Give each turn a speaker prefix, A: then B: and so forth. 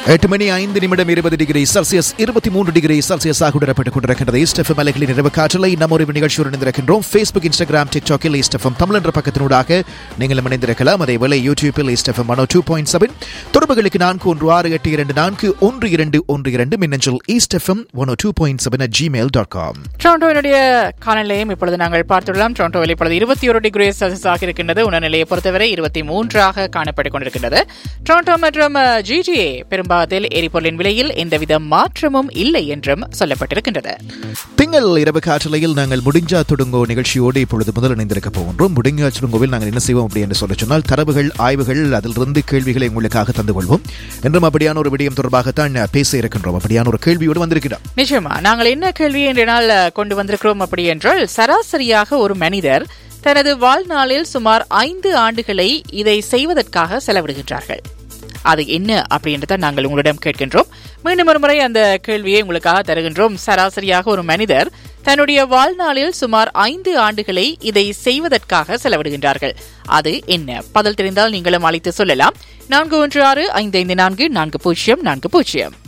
A: எட்டு மணி ஐந்து நிமிடம் இருபது டிகிரி செல்சியஸ் இருபத்தி மூன்று டிகிரி செல்சியஸ் ஆக உடரப்பட்டுக் கொண்டிருக்கின்றது ஈஸ்டெஃபம் அலைகளின் இரவு காற்றலை நம்ம ஒரு நிகழ்ச்சியுடன் இணைந்திருக்கின்றோம் ஃபேஸ்புக் இன்ஸ்டாகிராம் டிக்டாக்கில் ஈஸ்டெஃபம் தமிழ் என்ற பக்கத்தினூடாக நீங்கள் இணைந்திருக்கலாம் அதேவேளை யூடியூப்பில் ஈஸ்டெஃபம் மனோ டூ பாயிண்ட் செவன் தொடர்புகளுக்கு நான்கு ஒன்று ஆறு எட்டு இரண்டு நான்கு ஒன்று இரண்டு ஒன்று இரண்டு மின்னஞ்சல் East FM one two point seven at Gmail dot com
B: டொரண்டோவினுடைய காலநிலையும் இப்பொழுது நாங்கள் பார்த்துள்ளோம் டொரண்டோவில் இப்பொழுது இருபத்தி ஒரு டிகிரி செல்சியஸ் ஆக இருக்கின்றது உணர்நிலையை பொறுத்தவரை இருபத்தி மூன்றாக காணப்பட்டுக் கொண்டிருக்கின்றது டொரண்டோ மற்றும் ஜிடிஏ பெரும்பாகத்தில் எரிபொருளின் விலையில் எந்தவித மாற்றமும் இல்லை என்றும் சொல்லப்பட்டிருக்கின்றது
A: திங்கள் இரவு காற்றலையில் நாங்கள் முடிஞ்சா தொடங்கோ நிகழ்ச்சியோடு இப்பொழுது முதல் இணைந்திருக்க போகின்றோம் முடிஞ்சா தொடங்கோவில் நாங்கள் என்ன செய்வோம் அப்படி என்று சொல்ல சொன்னால் தரவுகள் ஆய்வுகள் அதிலிருந்து கேள்விகளை உங்களுக்காக தந்து கொள்வோம் என்றும் அப்படியான ஒரு விடயம் தொடர்பாகத்தான் பேச இருக்கின்றோம் அப்படியான ஒரு கேள்வியோடு வந்திருக்கிறோம்
B: நிச்சயமா நாங்கள் என்ன கேள்வி என்ற நாள் கொண்டு வந்திருக்கிறோம் அப்படி என்றால் சராசரியாக ஒரு மனிதர் தனது வாழ்நாளில் சுமார் ஐந்து ஆண்டுகளை இதை செய்வதற்காக செலவிடுகின்றார்கள் அது என்ன அப்படின்றத நாங்கள் உங்களிடம் கேட்கின்றோம் மீண்டும் ஒரு முறை அந்த கேள்வியை உங்களுக்காக தருகின்றோம் சராசரியாக ஒரு மனிதர் தன்னுடைய வாழ்நாளில் சுமார் ஐந்து ஆண்டுகளை இதை செய்வதற்காக செலவிடுகின்றார்கள் அது என்ன பதில் தெரிந்தால் நீங்களும் அழைத்து சொல்லலாம் நான்கு ஒன்று ஆறு ஐந்து ஐந்து நான்கு நான்கு பூஜ்ஜியம் நான்கு பூஜ்ஜியம்